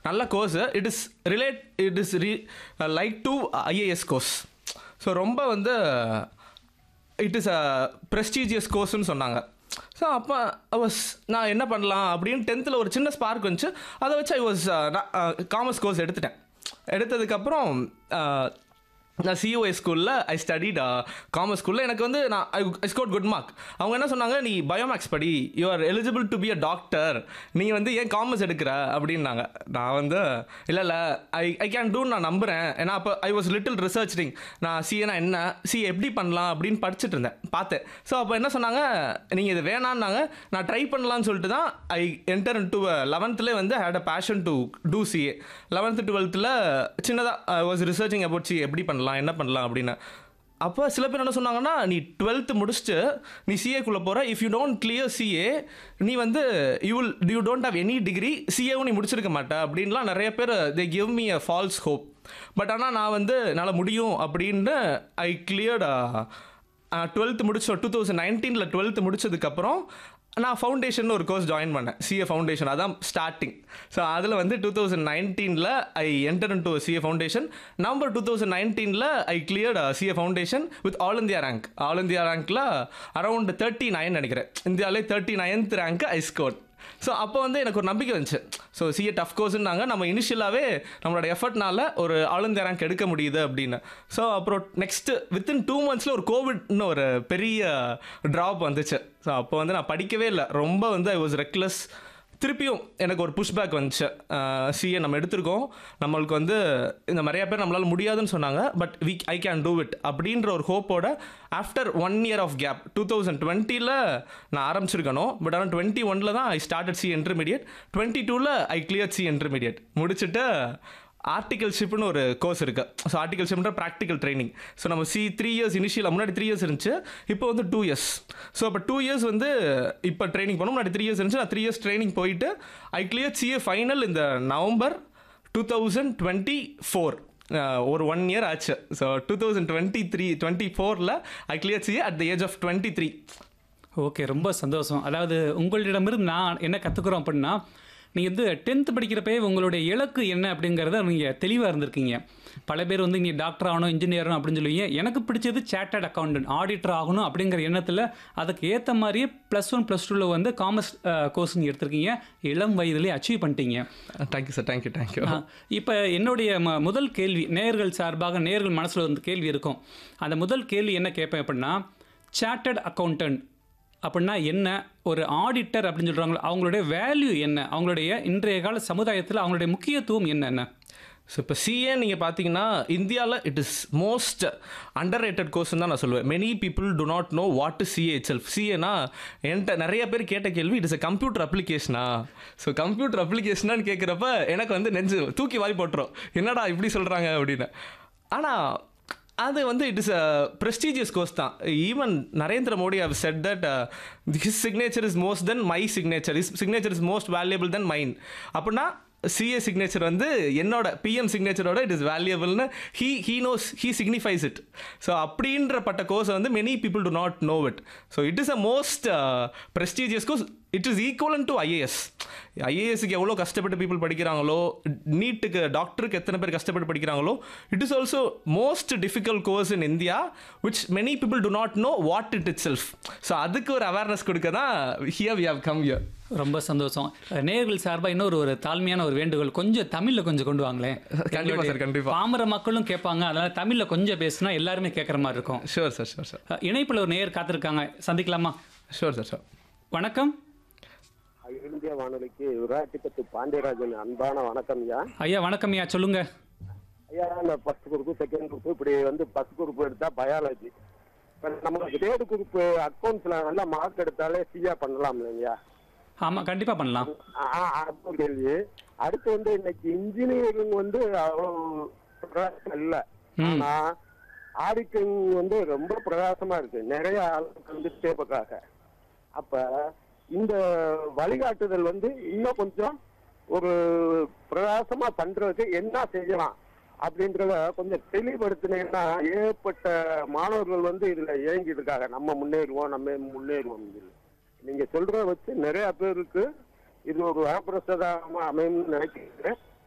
நல்ல course it is relate it is re like to IAS course so ரொம்ப வந்து it is a prestigious கோர்ஸ்னு சொன்னாங்க so அப்போ வாஸ் நான் என்ன பண்ணலாம் அப்படின்னு டென்த்தில் ஒரு சின்ன ஸ்பார்க் வந்துச்சு அதை வச்சு ஐ வாஸ் காமர்ஸ் கோர்ஸ் எடுத்துட்டேன் எடுத்ததுக்கப்புறம் அஹ், நான் சிஓஏ ஸ்கூலில் ஐ ஸ்டடிட் காமர்ஸ் ஸ்கூலில் எனக்கு வந்து நான் ஐ ஸ்கோட் குட் மார்க் அவங்க என்ன சொன்னாங்க நீ பயோமேக்ஸ் படி you are eligible to be a doctor நீங்கள் வந்து ஏன் காமர்ஸ் எடுக்கிற அப்படின்னாங்க நான் வந்து இல்லை இல்லை ஐ ஐ கேன் டூ நான் நம்புகிறேன் ஏன்னா அப்போ ஐ வாஸ் லிட்டில் ரிசர்ச்சிங் நான் சிஏனா என்ன சி எப்படி பண்ணலாம் அப்படின்னு படிச்சுட்டு இருந்தேன் பார்த்தேன் ஸோ அப்போ என்ன சொன்னாங்க நீங்கள் இது வேணான்னாங்க நான் ட்ரை பண்ணலாம்னு சொல்லிட்டு தான் ஐ என்டர் டு லெவன்த்துலேயே வந்து had a passion to do CA eleventh டுவெல்த்தில் சின்னதாக வாஸ் ரிசர்ச்சிங் அபவுட் சி எப்படி பண்ணலாம் என்ன பண்ணலாம் அப்படின்னு அப்போ சில பேர் என்ன சொன்னாங்கன்னா நீ டுவெல்த்து முடிச்சுட்டு நீ சிஏக்குள்ளே போகிற if you don't clear CA நீ வந்து you will you don't have any degree சிஏவும் நீ முடிச்சிருக்க மாட்ட அப்படின்லாம் நிறைய பேர் they give me a false hope but ஆனால் நான் வந்து என்னால் முடியும் அப்படின்னு ஐ கிளியர்ட் டுவெல்த்து முடிச்ச டூ தௌசண்ட் நைன்டீனில் டுவெல்த்து முடிச்சதுக்கப்புறம் நான் ஃபவுண்டேஷன் ஒரு கோர்ஸ் ஜாயின் பண்ணேன் சிஏ ஃபவுண்டேஷன் அதான் ஸ்டார்டிங் ஸோ அதில் வந்து டூ தௌசண்ட் நைன்டீனில் I enter into CA foundation November two thousand நைன்டீனில் I cleared CA foundation with all India rank all India ரேங்க்கில் அரௌண்ட் தேர்ட்டி நைன் நினைக்கிறேன் இந்தியாவிலே thirty ninth rank I score so அப்போ வந்து எனக்கு ஒரு நம்பிக்கை வந்துச்சு ஸோ சிஏ டஃப் கோர்ஸ்னாங்க நம்ம இனிஷியலாகவே நம்மளோட எஃபர்ட்னால ஒரு ஆல் இந்தியா ரேங்க் எடுக்க முடியுது அப்படின்னு ஸோ அப்புறம் நெக்ஸ்ட்டு வித்தின் டூ மந்த்ஸில் ஒரு கோவிட்னு ஒரு பெரிய ட்ராப் வந்துச்சு ஸோ அப்போ வந்து நான் படிக்கவே இல்லை ரொம்ப வந்து ஐ வாஸ் ரெக்லெஸ் திருப்பியும் எனக்கு ஒரு புஷ்பேக் வந்துச்சு சிஏ நம்ம எடுத்திருக்கோம் நம்மளுக்கு வந்து இந்த நிறைய பேர் நம்மளால் முடியாதுன்னு சொன்னாங்க but we I can do it அப்படின்ற ஒரு ஹோப்போட after one year of gap two thousand டுவெண்ட்டியில் நான் ஆரம்பிச்சிருக்கணும் பட் ஆனால் டுவெண்ட்டி ஒனில் தான் I started C intermediate twenty டூவில் ஐ கிளியர் சி இன்டர்மீடியட் முடிச்சுட்டு ஆர்டிகல்ஷிப்னு ஒரு கோர்ஸ் இருக்கு ஸோ ஆர்டிகல்ஷிப்ன்ற ப்ராக்டிக்கல் ட்ரைனிங் ஸோ நம்ம சி த்ரீ இயர்ஸ் இனிஷியல் முன்னாடி த்ரீ இயர்ஸ் இருந்துச்சு இப்போ வந்து டூ இயர்ஸ் ஸோ அப்போ டூ இயர்ஸ் வந்து இப்போ ட்ரைனிங் போனோம் முன்னாடி த்ரீ இயர்ஸ் இருந்துச்சு நான் த்ரீ இயர்ஸ் ட்ரைனிங் போயிட்டு ஐ கிளியர் சிஏ ஃபைனல் இந்த November two thousand twenty four ஒரு ஒன் இயர் ஆச்சு so two thousand twenty three twenty ஃபோரில் I clear CA at the age of twenty three okay ரொம்ப சந்தோஷம் அதாவது உங்களிடமிருந்து நான் என்ன கற்றுக்குறோம் அப்படின்னா நீங்கள் வந்து டென்த்து படிக்கிறப்பே உங்களுடைய இலக்கு என்ன அப்படிங்கிறத நீங்கள் தெளிவாக இருந்திருக்கீங்க பல பேர் வந்து நீ டாக்டர் ஆகணும் இன்ஜினியர் ஆகணும் அப்படின்னு சொல்லுவீங்க எனக்கு பிடிச்சது சேட்டர்ட் அக்கௌண்டன்ட் ஆடிட்டர் ஆகணும் அப்படிங்கிற எண்ணத்தில் அதுக்கு ஏற்ற மாதிரியே ப்ளஸ் ஒன் ப்ளஸ் டூவில் வந்து காமர்ஸ் கோர்ஸ் நீங்கள் எடுத்திருக்கீங்க இளம் வயதிலே அச்சீவ் பண்ணிட்டீங்க தேங்க்யூ சார் தேங்க்யூ தேங்க்யூ இப்போ என்னுடைய ம முதல் கேள்வி நேர்கள் சார்பாக நேர்கள் மனசில் வந்து கேள்வி இருக்கும் அந்த முதல் கேள்வி என்ன கேட்பேன் அப்படின்னா சார்ட்டர்ட் அக்கௌண்டன்ட் அப்படின்னா என்ன ஒரு ஆடிட்டர் அப்படின்னு சொல்கிறாங்களோ அவங்களுடைய வேல்யூ என்ன அவங்களுடைய இன்றைய கால சமுதாயத்தில் அவங்களுடைய முக்கியத்துவம் என்னென்ன ஸோ இப்போ சிஏ நீங்கள் பார்த்தீங்கன்னா இந்தியாவில் it is most underrated கோர்ஸ்னு தான் நான் சொல்லுவேன் many people do not know what is CA itself சிஏனா என்கிட்ட நிறைய பேர் கேட்ட கேள்வி இட் இஸ் a கம்ப்யூட்டர் அப்ளிகேஷனா ஸோ கம்ப்யூட்டர் அப்ளிகேஷனான்னு கேட்குறப்ப எனக்கு வந்து நெஞ்சு தூக்கி வாரி போட்டுரும் என்னடா இப்படி சொல்கிறாங்க அப்படின்னு ஆனால் அது வந்து it is a prestigious course தான் even Narendra Modi have said that his signature is most then my signature is signature is most valuable then mine அப்படின்னா சிஏ சிக்னேச்சர் வந்து என்னோட பிஎம் சிக்னேச்சரோட இட் இஸ் வேல்யூபிள்னு he he knows he signifies it so அப்படின்றப்பட்ட course வந்து many people do not know it so it is a most prestigious course it is equivalent to IAS ஐஏஎஸ்க்கு எவ்வளோ கஷ்டப்பட்டு people படிக்கிறாங்களோ நீட்டுக்கு டாக்டருக்கு எத்தனை பேர் கஷ்டப்பட்டு படிக்கிறாங்களோ it is also most difficult course in India which many people do not know what it itself so அதுக்கு ஒரு அவேர்னஸ் கொடுக்க தான் here we have come here ரொம்ப சந்தோஷம் நேர்கள் சார்பாக இன்னொரு ஒரு தாழ்மையான ஒரு வேண்டுகோள் கொஞ்சம் தமிழில் கொஞ்சம் கொண்டு வாங்களேன் கண்டிப்பா சார், கண்டிப்பா. பாமர மக்களும் கேட்பாங்க அதனால தமிழில் கொஞ்சம் பேசினா எல்லாருமே கேட்குற மாதிரி இருக்கும் ஷூர் சார் ஷூர் சார் இணைப்பில் ஒரு நேயர் காத்திருக்காங்க சந்திக்கலாமா ஷூர் சார் ஷூர் வணக்கம் அகில இந்திய வானொலிக்கு விராட்டிப்பத்து பாண்டியராஜன் அன்பான வணக்கம் ஐயா ஐயா வணக்கம் ஐயா சொல்லுங்க ஐயா நான் ஃபர்ஸ்ட் குரூப் செகண்ட் குரூப் இப்படி வந்து ஃபர்ஸ்ட் குரூப் எடுத்தா பயாலஜி இப்போ நம்ம தேர்ட் குரூப் அக்கௌண்ட்ஸ்ல நல்லா மார்க் எடுத்தாலே சியா பண்ணலாம் இல்லைங்கய்யா ஆமாம் கண்டிப்பாக பண்ணலாம் ஆ, ஆ, அது ஒரு கேள்வி அடுத்து வந்து இன்னைக்கு இன்ஜினியரிங் வந்து அவ்வளோ பிரகாசம் இல்லை ம். ஆனா ஆடிட்டிங் வந்து ரொம்ப பிரகாசமா இருக்கு நிறைய ஆளுக்கு வந்து தேவைக்காக அப்ப இந்த வழிகாட்டுதல் வந்து இன்னும் கொஞ்சம் ஒரு பிரகாசமா பண்றதுக்கு என்ன செய்யலாம் அப்படின்றத கொஞ்சம் தெளிவுபடுத்தினீங்கன்னா ஏகப்பட்ட மாணவர்கள் வந்து இதுல இயங்கிட்டு இருக்காங்க நம்ம முன்னேறுவோம் நம்ம முன்னேறுவோம் இதுல நீங்க சொல்றத வச்சு நிறைய பேருக்கு இது ஒரு வரப்பிரசாதமா அமையும்னு நினைக்கிறேன்